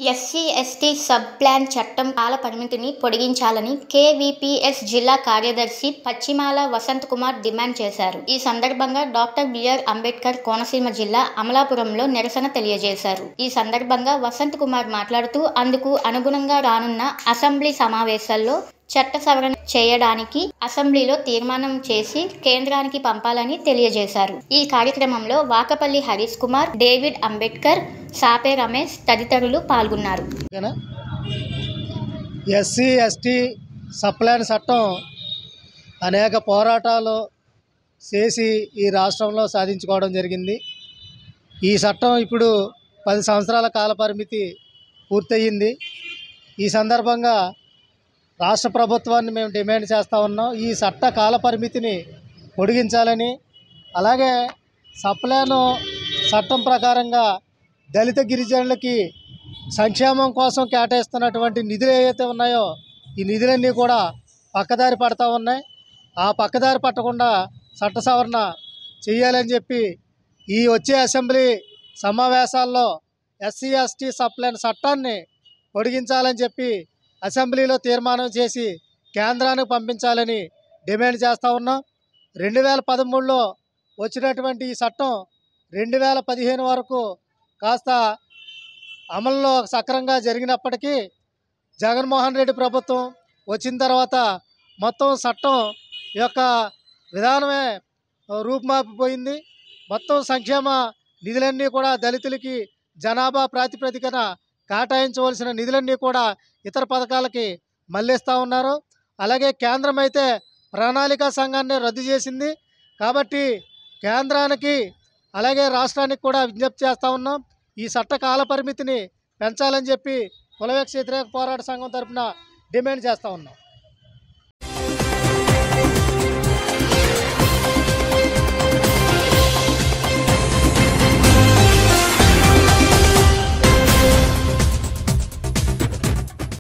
SC ST sub plan చట్టం కాల పరిమితిని పొడిగించాలని కేవీపీఎస్ జిల్లా కార్యదర్శి పశ్చిమాల వసంత్ కుమార్ డిమాండ్ చేశారు ఈ సందర్భంగా డాక్టర్ బిఆర్ అంబేద్కర్ కోనసీమ జిల్లా అమలాపురంలో నిరసన తెలియజేశారు ఈ సందర్భంగా వసంత్ కుమార్ మాట్లాడుతూ అందుకు అనుగుణంగా రానున్న అసెంబ్లీ సమావేశాల్లో చట్ట సవరణ చేయడానికి అసెంబ్లీలో తీర్మానం చేసి కేంద్రానికి పంపాలని తెలియజేశారు ఈ కార్యక్రమంలో వాకపల్లి హరీష్ కుమార్ డేవిడ్ అంబేద్కర్ సాపే రమేష్ తదితరులు పాల్గొన్నారు ఓకేనా ఎస్సీ ఎస్టీ సప్లాన్ చట్టం అనేక పోరాటాలు చేసి ఈ రాష్ట్రంలో సాధించుకోవడం జరిగింది ఈ చట్టం ఇప్పుడు పది సంవత్సరాల కాల పరిమితి పూర్తయింది ఈ సందర్భంగా రాష్ట్ర ప్రభుత్వాన్ని మేము డిమాండ్ చేస్తూ ఉన్నాం ఈ చట్ట కాల పరిమితిని పొడిగించాలని అలాగే సప్లాను చట్టం ప్రకారంగా దళిత గిరిజనులకి సంక్షేమం కోసం కేటాయిస్తున్నటువంటి నిధులు ఏవైతే ఉన్నాయో ఈ నిధులన్నీ కూడా పక్కదారి పడతా ఉన్నాయి ఆ పక్కదారి పట్టకుండా చట్ట సవరణ చేయాలని చెప్పి ఈ వచ్చే అసెంబ్లీ సమావేశాల్లో ఎస్సీ ఎస్టీ సప్లైన్ చట్టాన్ని పొడిగించాలని చెప్పి అసెంబ్లీలో తీర్మానం చేసి కేంద్రానికి పంపించాలని డిమాండ్ చేస్తూ ఉన్నాం రెండు వేల పదమూడులో వచ్చినటువంటి ఈ చట్టం రెండు వేల పదిహేను వరకు కాస్త అమల్లో సక్రంగా జరిగినప్పటికీ జగన్మోహన్ రెడ్డి ప్రభుత్వం వచ్చిన తర్వాత మొత్తం చట్టం యొక్క విధానమే రూపుమాపిపోయింది మొత్తం సంక్షేమ నిధులన్నీ కూడా దళితులకి జనాభా ప్రాతిపదికన కేటాయించవలసిన నిధులన్నీ కూడా ఇతర పథకాలకి మళ్ళిస్తూ ఉన్నారు అలాగే కేంద్రం అయితే ప్రణాళికా సంఘాన్ని రద్దు చేసింది కాబట్టి కేంద్రానికి అలాగే రాష్ట్రానికి కూడా విజ్ఞప్తి చేస్తూ ఉన్నాం ఈ చట్ట కాల పరిమితిని పెంచాలని చెప్పి కులవేక్ష వ్యతిరేక పోరాట సంఘం తరపున డిమాండ్ చేస్తూ ఉన్నాం